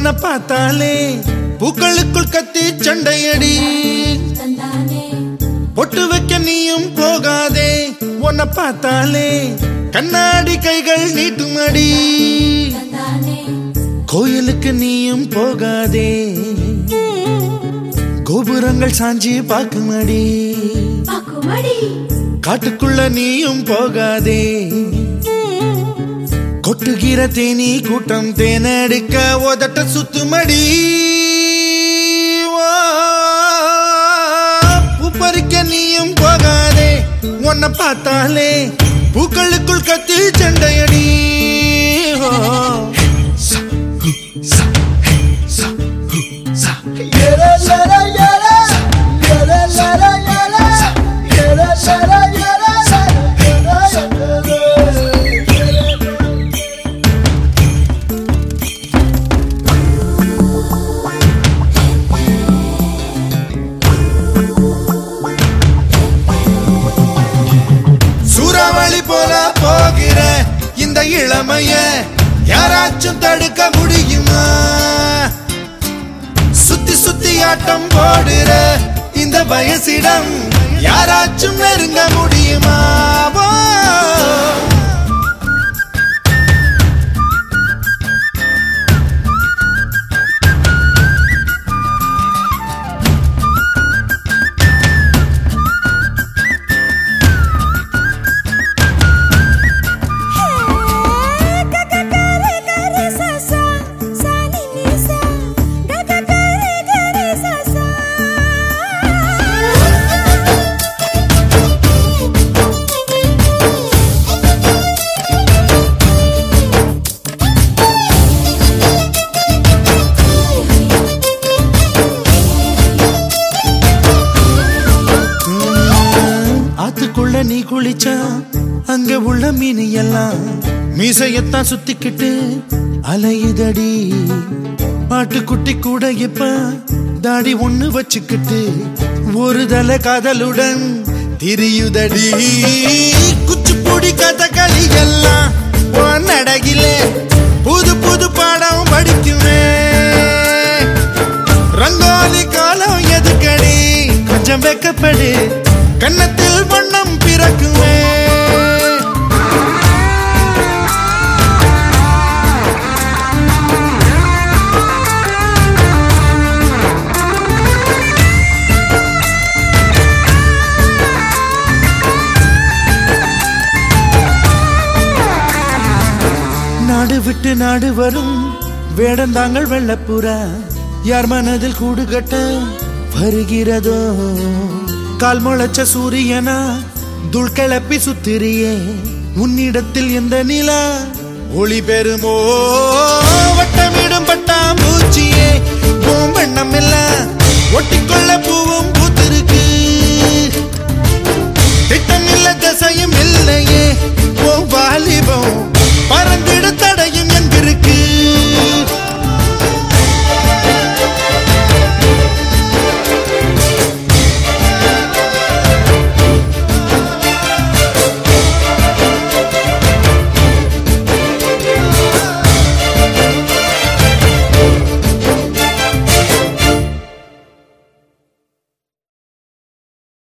உன்னை பார்த்தாலே பூக்களுக்குள் கத்தி சண்டையடி தந்தானே பொட்டு வைக்க நீயும் போகாதே உன்னை பார்த்தாலே கண்ணாடி கைகள் நீட்டுமடி தந்தானே கோயிலுக்கு நீயும் போகாதே கோபுரங்கள் சாஞ்சி பார்க்குமடி பாக்குமடி காட்டுக்குள்ள நீயும் போகாதே கொட்டுகிற தேனி கூட்டம் தேனடிக்க உதட்ட சுத்துமடி வா, பூ பறிக்க நீயும் போகாதே உன்னை பார்த்தாலே பூக்களுக்குள் கத்தி சண்டையடி ஓ. சா, ஹு, சா, ஹே, சா, ஹு, சா, ஹே. சூறாவளி போல போகிற இந்த இளமைய யாராச்சும் தடுக்க முடியுமா சுத்தி சுத்தி ஆட்டம் போடுற இந்த வயசிடம் யாராச்சும் நெருங்க முடியுமா வா. ஆத்துக்குள்ள நீ குளிச்சா அங்க உள்ள மீன் எல்லாம் மீசையத்தான் சுத்திக்கிட்டு அலையுதடி ஆட்டுக்குட்டி கூட இப்ப தாடி ஒண்ணு வச்சுக்கிட்டு ஒரு தலை காதலுடன் திரியுதடி குச்சிப்புடி கதகளி எல்லாம் உன் நடையிலே புது புது பாடம் படிக்குவேன் ரங்கோலி காலம் எதுக்கடி கொஞ்சம் வெக்கப்படு கன்னத்தில் வண்ணம் பிறக்குமே நாடு விட்டு நாடு வரும் வேடந்தாங்கள் வெள்ளப்புறா யார் மனதில் கூடு கட்ட வருகிறதோ கால் முளைச்ச சூரியனா துள் கிளப்பி சுத்திரியே உன்னிடத்தில் எந்த நிலா ஒளி பெறுமோ வட்டமிடும் பட்டாம்பூ